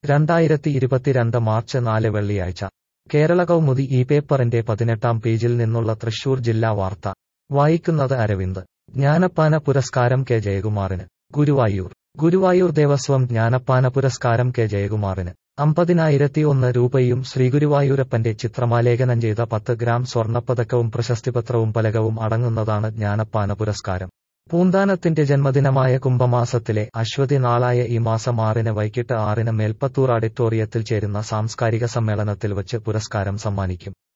രണ്ടായിരത്തി ഇരുപത്തിരണ്ട് മാർച്ച് നാല് വെള്ളിയാഴ്ച കേരള കൗമുദി ഈ പേപ്പറിന്റെ പതിനെട്ടാം പേജിൽ നിന്നുള്ള തൃശൂർ ജില്ലാ വാർത്ത വായിക്കുന്നത് അരവിന്ദ് ജ്ഞാനപ്പാന പുരസ്കാരം കെ ജയകുമാറിന് ഗുരുവായൂർ ഗുരുവായൂർ ദേവസ്വം ജ്ഞാനപ്പാന പുരസ്കാരം കെ ജയകുമാറിന് അമ്പതിനായിരത്തി ഒന്ന് രൂപയും ശ്രീഗുരുവായൂരപ്പന്റെ ചിത്രമാലേഖനം ചെയ്ത പത്ത് ഗ്രാം സ്വർണ്ണപ്പതക്കവും പ്രശസ്തിപത്രവും ഫലകവും അടങ്ങുന്നതാണ് ജ്ഞാനപ്പാന പുരസ്കാരം പൂന്താനത്തിന്റെ ജന്മദിനമായ കുംഭമാസത്തിലെ അശ്വതി നാളായ ഈ മാസം ആറിന് വൈകിട്ട് ആറിന് മേൽപ്പത്തൂർ ഓഡിറ്റോറിയത്തിൽ ചേരുന്ന സാംസ്കാരിക സമ്മേളനത്തിൽ വച്ച് പുരസ്കാരം സമ്മാനിക്കും